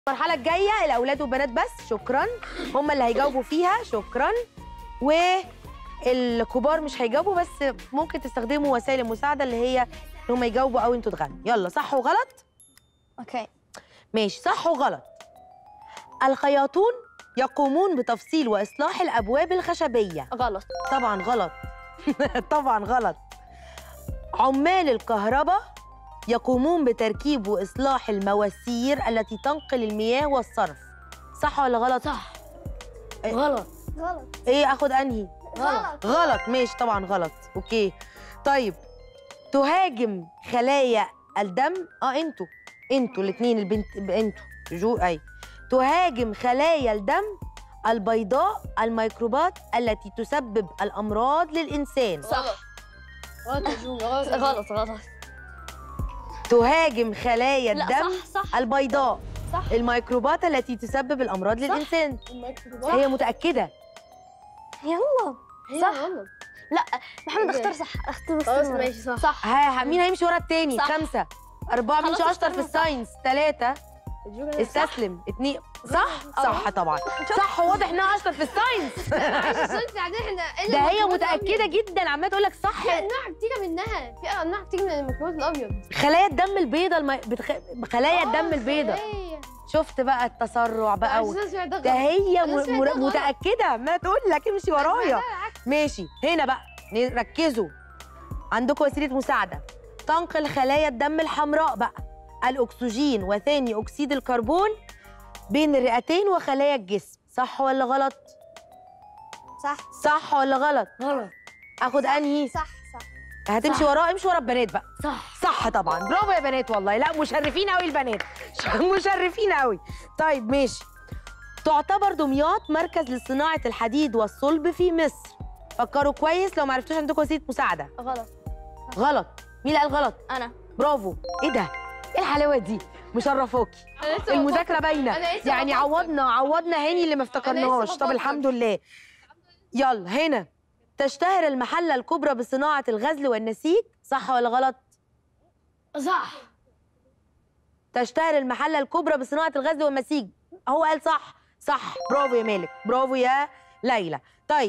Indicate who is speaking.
Speaker 1: المرحله الجايه الاولاد والبنات بس شكرا هم اللي هيجاوبوا فيها شكرا والكبار مش هيجاوبوا بس ممكن تستخدموا وسائل المساعده اللي هي ان هم يجاوبوا او انتوا تغنوا يلا صح وغلط
Speaker 2: اوكي
Speaker 1: ماشي صح وغلط الخياطون يقومون بتفصيل واصلاح الابواب الخشبيه
Speaker 2: غلط
Speaker 1: طبعا غلط طبعا غلط عمال الكهرباء يقومون بتركيب واصلاح المواسير التي تنقل المياه والصرف صح ولا غلط
Speaker 2: صح
Speaker 1: إيه؟
Speaker 2: غلط
Speaker 3: غلط
Speaker 1: ايه اخد انهي
Speaker 3: غلط
Speaker 1: غلط ماشي طبعا غلط اوكي طيب تهاجم خلايا الدم اه انتوا انتوا الاثنين البنت انتوا جو اي تهاجم خلايا الدم البيضاء الميكروبات التي تسبب الامراض للانسان
Speaker 2: صح
Speaker 3: غلط يا جو غلط يا جو.
Speaker 2: غلط غلط
Speaker 1: تهاجم خلايا
Speaker 2: لا
Speaker 1: الدم
Speaker 2: صح صح
Speaker 1: البيضاء
Speaker 2: صح
Speaker 1: الميكروبات التي تسبب الامراض للانسان
Speaker 3: الميكروبات.
Speaker 1: هي متاكده
Speaker 2: يلا
Speaker 3: هي
Speaker 2: صح.
Speaker 3: غلط
Speaker 2: لا محمد
Speaker 3: إيه ده؟
Speaker 2: اختار صح اختار
Speaker 3: خلاص
Speaker 2: اختار
Speaker 3: ماشي صح
Speaker 2: صح
Speaker 1: ها ها- مين هيمشي ورا التاني
Speaker 2: صح.
Speaker 1: خمسه اربعه مين
Speaker 2: خلاص
Speaker 1: اشطر في
Speaker 2: اخترنا صح.
Speaker 1: الساينس ثلاثه
Speaker 3: الجو كده صح.
Speaker 1: استسلم اتنين صح
Speaker 2: آه.
Speaker 1: صح طبعا صح واضح انها اشطر في الساينس
Speaker 3: الصوت بعدين احنا
Speaker 1: ده هي متاكده جدا عماله تقول لك صح
Speaker 3: في انواع كتيره منها في انواع كتير من الميكروبات الابيض
Speaker 1: خلايا الدم البيضاء الم... بتخ... خلايا الدم البيضاء
Speaker 3: خلايا.
Speaker 1: شفت بقى التسرع بقى و...
Speaker 3: أساساً سمعت ده
Speaker 1: ده
Speaker 3: غلط.
Speaker 1: هي
Speaker 3: أنا
Speaker 1: م...
Speaker 3: سمعتها
Speaker 1: مر...
Speaker 3: غلط.
Speaker 1: متاكده ما تقول لك امشي ورايا
Speaker 3: سمعتها العكس.
Speaker 1: ماشي هنا بقى ن- ركزوا عندكم وسيله مساعده تنقل خلايا الدم الحمراء بقى الاكسجين وثاني اكسيد الكربون بين الرئتين وخلايا الجسم صح ولا غلط
Speaker 3: صح
Speaker 1: صح ولا غلط
Speaker 2: غلط
Speaker 1: اخد انهي
Speaker 3: صح صح
Speaker 1: هتمشي
Speaker 2: صح.
Speaker 1: وراه امشي ورا البنات بقى
Speaker 2: صح
Speaker 1: صح طبعا برافو يا بنات والله لا مشرفين قوي البنات مشرفين قوي طيب ماشي تعتبر دمياط مركز لصناعه الحديد والصلب في مصر فكروا كويس لو ما عرفتوش عندكم وسيله مساعده
Speaker 2: غلط
Speaker 1: غلط مين اللي قال غلط
Speaker 2: انا
Speaker 1: برافو ايه ده ايه الحلاوه دي مشرفوكي
Speaker 3: أنا لسه
Speaker 1: المذاكره باينه
Speaker 3: أنا لسه
Speaker 1: يعني
Speaker 3: بفكر.
Speaker 1: عوضنا عوضنا هاني اللي ما افتكرناهاش طب
Speaker 3: بفكر.
Speaker 1: الحمد لله يلا هنا تشتهر المحله الكبرى بصناعه الغزل والنسيج صح ولا غلط
Speaker 2: صح
Speaker 1: تشتهر المحله الكبرى بصناعه الغزل والنسيج هو قال صح صح برافو يا مالك برافو يا ليلى طيب